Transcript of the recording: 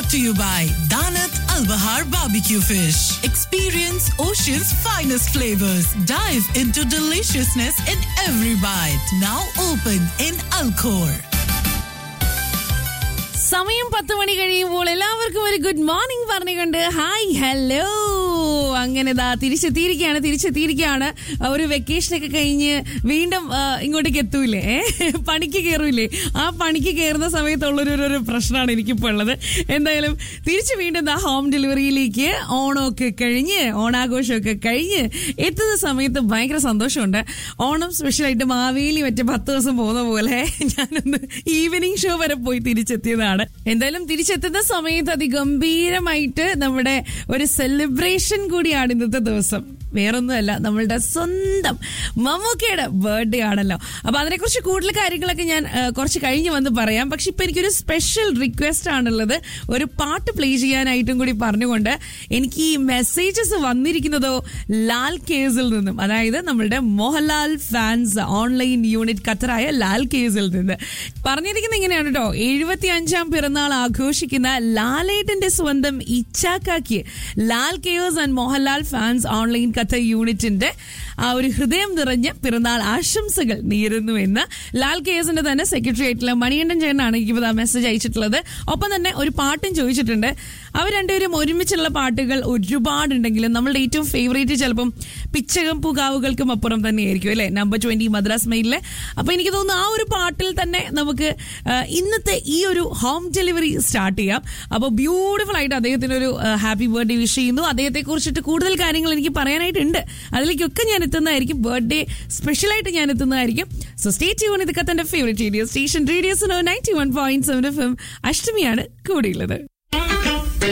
to you by Danat Al Bahar Barbecue Fish. Experience Ocean's finest flavors. Dive into deliciousness in every bite. Now open in Alcor. സമയം പത്ത് മണി കഴിയുമ്പോൾ എല്ലാവർക്കും ഒരു good morning പറഞ്ഞുകൊണ്ട് hi hello അങ്ങനെ ദാ തിരിച്ചെത്തിയിരിക്കുകയാണ് തിരിച്ചെത്തിയിരിക്കുകയാണ് ഒരു വെക്കേഷനൊക്കെ കഴിഞ്ഞ് വീണ്ടും ആ, ഇങ്ങോട്ടേക്ക് എത്തൂലേ ഏ? പണിക്ക് കയറൂലേ ആ പണിക്ക് കയറുന്ന സമയത്തുള്ളൊരു ഒരു- ഒരു പ്രശ്നമാണ് എനിക്കിപ്പോൾ ഉള്ളത് എന്തായാലും തിരിച്ച് വീണ്ടും ദാ ഹോം ഡെലിവറിയിലേക്ക് ഓണമൊക്കെ കഴിഞ്ഞ് ഓണാഘോഷമൊക്കെ കഴിഞ്ഞ് എത്തുന്ന സമയത്ത് ഭയങ്കര സന്തോഷമുണ്ട് ഓണം സ്പെഷ്യലായിട്ട് മാവേലി മറ്റേ പത്ത് ദിവസം പോകുന്ന പോലെ ഞാനൊന്ന് ഈവനിങ് ഷോ വരെ പോയി തിരിച്ചെത്തിയതാണ് എന്തായാലും തിരിച്ചെത്തുന്ന സമയത്ത് അതിഗംഭീരമായിട്ട് നമ്മുടെ ഒരു സെലിബ്രേഷൻ കൂടിയാണ് ഇന്നത്തെ ദിവസം വേറൊന്നുമല്ല നമ്മളുടെ സ്വന്തം മമ്മൂക്കയുടെ ബർത്ത്ഡേ ആണല്ലോ അപ്പൊ അതിനെക്കുറിച്ച് കൂടുതൽ കാര്യങ്ങളൊക്കെ ഞാൻ ആ, കുറച്ച് കഴിഞ്ഞ് വന്ന് പറയാം പക്ഷെ ഇപ്പൊ എനിക്കൊരു സ്പെഷ്യൽ റിക്വസ്റ്റ് ആണുള്ളത് ഒരു പാട്ട് പ്ലേ ചെയ്യാനായിട്ടും കൂടി പറഞ്ഞുകൊണ്ട് എനിക്ക് ഈ മെസ്സേജസ് വന്നിരിക്കുന്നതോ ലാൽ കേസിൽ നിന്നും അതായത് നമ്മളുടെ മോഹൻലാൽ ഫാൻസ് ഓൺലൈൻ യൂണിറ്റ് ഖത്തറായ ലാൽ കേസിൽ നിന്ന് പറഞ്ഞിരിക്കുന്നത് ഇങ്ങനെയാണ് കേട്ടോ എഴുപത്തി അഞ്ചാം പിറന്നാൾ ആഘോഷിക്കുന്ന ലാലേട്ടന്റെ സ്വന്തം ഇച്ചാക്കാക്ക് Lal cares and Mohanlal fans online Qatar യൂണിറ്റിന്റെ ആ ഒരു ഹൃദയം നിറഞ്ഞ പിറന്നാൾ ആശംസകൾ നേരുന്നു എന്ന് ലാൽ കേസിന്റെ തന്നെ സെക്രട്ടറി ആയിട്ടുള്ള മണികണ്ഠൻ ചേട്ടനാണ് എനിക്ക് ആ മെസ്സേജ് അയച്ചിട്ടുള്ളത് ഒപ്പം തന്നെ ഒരു പാട്ടും ചോദിച്ചിട്ടുണ്ട് അവർ രണ്ടുപേരും ഒരുമിച്ചുള്ള പാട്ടുകൾ ഒരുപാടുണ്ടെങ്കിലും നമ്മളുടെ ഏറ്റവും ഫേവറേറ്റ് ചിലപ്പം പിച്ചകം പൂകാവുകൾക്കും അപ്പുറം തന്നെയായിരിക്കും അല്ലെ നമ്പർ ട്വന്റി മദ്രാസ് മെയിലിലെ അപ്പൊ എനിക്ക് തോന്നുന്നു ആ ഒരു പാട്ടിൽ തന്നെ നമുക്ക് ആ, ഇന്നത്തെ ഈ ഒരു ഹോം ഡെലിവറി സ്റ്റാർട്ട് ചെയ്യാം അപ്പോൾ ബ്യൂട്ടിഫുൾ ആയിട്ട് അദ്ദേഹത്തിന് ഒരു ഹാപ്പി ബർത്ത്ഡേ വിഷ് ചെയ്യുന്നു അദ്ദേഹത്തെ കുറിച്ചിട്ട് കൂടുതൽ കാര്യങ്ങൾ എനിക്ക് പറയാനായിട്ടുണ്ട് അതിലേക്കൊക്കെ ഞാൻ എത്തുന്നതായിരിക്കും ബർത്ത്ഡേ സ്പെഷ്യലായിട്ട് ഞാൻ എത്തുന്നതായിരിക്കും സോ സ്റ്റേ ട്യൂൺ ഇത് കത്തന്റെ favourite radio station radios ninety one point seven F M അഷ്ടമിയാണ് കൂടിയുള്ളത്